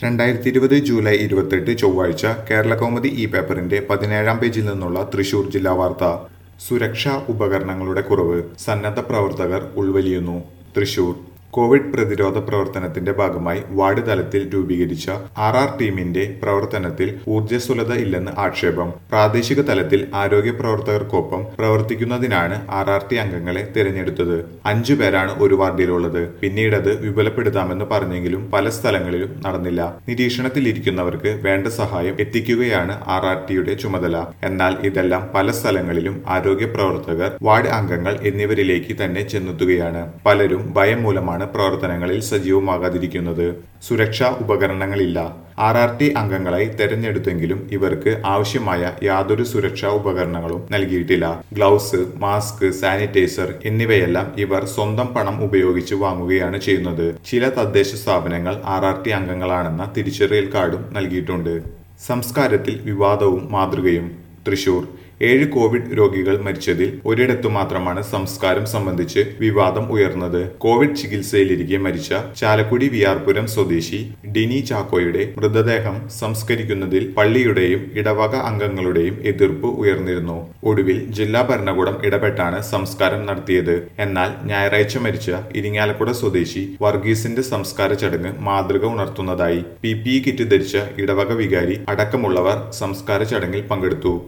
രണ്ടായിരത്തി ഇരുപത് ജൂലൈ ഇരുപത്തെട്ട് ചൊവ്വാഴ്ച കേരള കൗമുദി ഈ പേപ്പറിന്റെ പതിനേഴാം പേജിൽ നിന്നുള്ള തൃശൂർ ജില്ലാ വാർത്ത സുരക്ഷാ ഉപകരണങ്ങളുടെ കുറവ് സന്നദ്ധ പ്രവർത്തകർ ഉൾവലിയുന്നു തൃശൂർ കോവിഡ് പ്രതിരോധ പ്രവർത്തനത്തിന്റെ ഭാഗമായി വാർഡ് തലത്തിൽ രൂപീകരിച്ച ആർ ആർ ടീമിന്റെ പ്രവർത്തനത്തിൽ ഊർജ്ജസ്വലത ഇല്ലെന്ന് ആക്ഷേപം പ്രാദേശിക തലത്തിൽ ആരോഗ്യ പ്രവർത്തകർക്കൊപ്പം പ്രവർത്തിക്കുന്നതിനാണ് ആർ ആർ ടി അംഗങ്ങളെ തിരഞ്ഞെടുത്തത് അഞ്ചു പേരാണ് ഒരു വാർഡിലുള്ളത് പിന്നീടത് വിപുലപ്പെടുത്താമെന്ന് പറഞ്ഞെങ്കിലും പല സ്ഥലങ്ങളിലും നടന്നില്ല നിരീക്ഷണത്തിലിരിക്കുന്നവർക്ക് വേണ്ട സഹായം എത്തിക്കുകയാണ് ആർ ആർ ടിയുടെ ചുമതല എന്നാൽ ഇതെല്ലാം പല സ്ഥലങ്ങളിലും ആരോഗ്യ പ്രവർത്തകർ വാർഡ് അംഗങ്ങൾ എന്നിവരിലേക്ക് തന്നെ ചെന്നെത്തുകയാണ് പലരും ഭയം മൂലമാണ് പ്രവർത്തനങ്ങളിൽ സജീവമാകാതിരിക്കുന്നത് സുരക്ഷാ ഉപകരണങ്ങളില്ല ആർ ആർ ടി അംഗങ്ങളായി തെരഞ്ഞെടുത്തെങ്കിലും ഇവർക്ക് ആവശ്യമായ യാതൊരു സുരക്ഷാ ഉപകരണങ്ങളും നൽകിയിട്ടില്ല ഗ്ലൗസ് മാസ്ക് സാനിറ്റൈസർ എന്നിവയെല്ലാം ഇവർ സ്വന്തം പണം ഉപയോഗിച്ച് വാങ്ങുകയാണ് ചെയ്യുന്നത് ചില തദ്ദേശ സ്ഥാപനങ്ങൾ ആർ ആർ ടി അംഗങ്ങളാണെന്ന തിരിച്ചറിയൽ കാർഡും നൽകിയിട്ടുണ്ട് സംസ്കാരത്തിൽ വിവാദവും മാതൃകയും തൃശൂർ ഏഴ് കോവിഡ് രോഗികൾ മരിച്ചതിൽ ഒരിടത്തു മാത്രമാണ് സംസ്കാരം സംബന്ധിച്ച് വിവാദം ഉയർന്നത് കോവിഡ് ചികിത്സയിലിരിക്കെ മരിച്ച ചാലക്കുടി വിയാർപുരം സ്വദേശി ഡിനി ചാക്കോയുടെ മൃതദേഹം സംസ്കരിക്കുന്നതിൽ പള്ളിയുടെയും ഇടവക അംഗങ്ങളുടെയും എതിർപ്പ് ഉയർന്നിരുന്നു ഒടുവിൽ ജില്ലാ ഭരണകൂടം ഇടപെട്ടാണ് സംസ്കാരം നടത്തിയത് എന്നാൽ ഞായറാഴ്ച മരിച്ച ഇരിങ്ങാലക്കുട സ്വദേശി വർഗീസിന്റെ സംസ്കാര ചടങ്ങ് മാതൃക ഉണർത്തുന്നതായി പി പി ഇ കിറ്റ് ധരിച്ച ഇടവക വികാരി അടക്കമുള്ളവർ സംസ്കാര ചടങ്ങിൽ പങ്കെടുത്തു